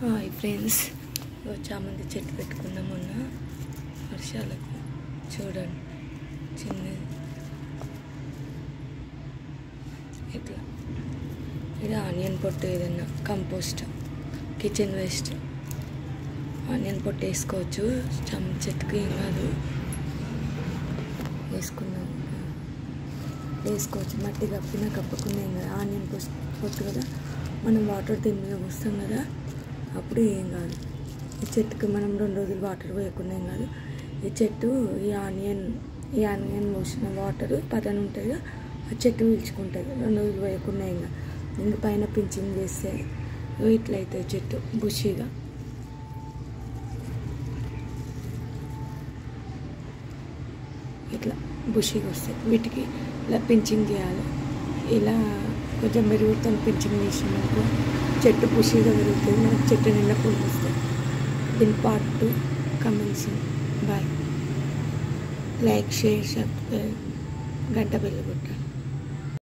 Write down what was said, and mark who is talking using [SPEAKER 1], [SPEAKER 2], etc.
[SPEAKER 1] hi friends ఇగో చామంతి చెట్టు పెట్టుకున్నాం మొన్న వర్షాలకు చూడండి చిన్నది ఇట్లా ఇది ఆనియన్ పొట్టు ఏదన్నా కంపోస్ట్ కిచెన్ వేస్ట్ ఆనియన్ పొట్టు వేసుకోవచ్చు చామంతి చెట్టుకి ఏం కాదు వేసుకున్నాం వేసుకోవచ్చు మట్టి కప్పినా కప్పకుండా ఏం కాదు ఆనియన్ పొస్- పొట్టు కదా మనం వాటర్ దీని మీద పోస్తాం కదా అప్పుడు ఏం కాదు ఈ చెట్టుకి మనం రెండు రోజులు వాటర్ పోయకుండా ఏం కాదు ఈ చెట్టు ఈ ఆనియన్ ఈ ఆనియన్ పోసిన వాటర్ పదన ఉంటుంది కదా, ఆ చెట్టు పీల్చుకుంటుంది రెండు రోజులు పోయకుండా ఏం కాదు ఇంక పైన పింఛింగ్ చేస్తే ఇగో ఇట్లా అవుతుంది చెట్టు బుషిగా ఇట్లా బుషిగా వస్తాయి వీటికి ఇలా పించింగ్ చేయాలి ఇలా కొంచెం మెరుగుతో పించింగ్ చేసినాక చెట్టు బుషిగా పెరుగుతుంది మనకు చెట్టు నిండా పూలు వస్తాయి దీని part two comments bye like share subscribe గంట బెల్లు కొట్టాలి